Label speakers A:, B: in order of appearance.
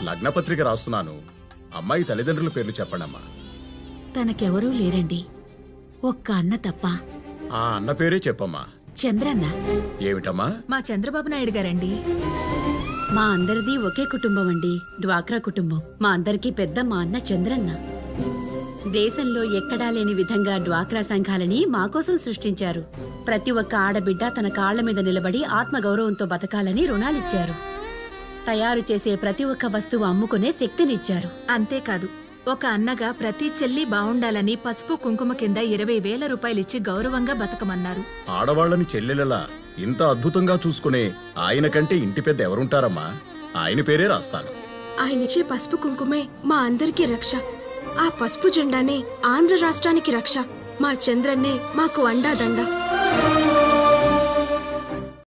A: లగ్నపత్రిక రాస్తున్నాను అమ్మాయి తల్లిదండ్రుల పేర్లు చెప్పండమ్మా
B: తనకెవరూ లేరండి ఒక్క అన్న తప్ప
A: ఆ అన్న పేరే చెప్పమ్మా
B: చంద్రన్న
A: ఏమిటమ్మా
C: మా చంద్రబాబు నాయుడు గారండి
B: మా అందరిది ఒకే కుటుంబం అండి డ్వాక్రా కుటుంబం మా అందరికీ పెద్ద మా అన్న చంద్రన్న దేశంలో ఎక్కడా లేని విధంగా డ్వాక్రా సంఘాలని మా కోసం సృష్టించారు ప్రతి ఒక్క ఆడబిడ్డ తన కాళ్ల మీద నిలబడి ఆత్మగౌరవంతో బతకాలని రుణాలిచ్చారు తయారు చేసే ప్రతి ఒక్క వస్తువు అమ్ముకునే శక్తినిచ్చారు
C: అంతేకాదు ఒక అన్నగా ప్రతి చెల్లి బావుండాలని పసుపు కుంకుమ కింద ఇరవై వేల రూపాయలిచ్చి గౌరవంగా బతకమన్నారు
A: ఆడవాళ్ళని చెల్లెలలా ఇంత అద్భుతంగా చూసుకునే ఆయన కంటే ఇంటి పెద్ద ఎవరుంటారమ్మా ఆయన పేరే రాస్తాను
D: ఆయనిచ్చే పసుపు కుంకుమే మా అందరికీ రక్ష ఆ పసుపు జెండానే ఆంధ్ర రాష్ట్రానికి రక్ష మా చంద్రన్నే మాకు అండాదండ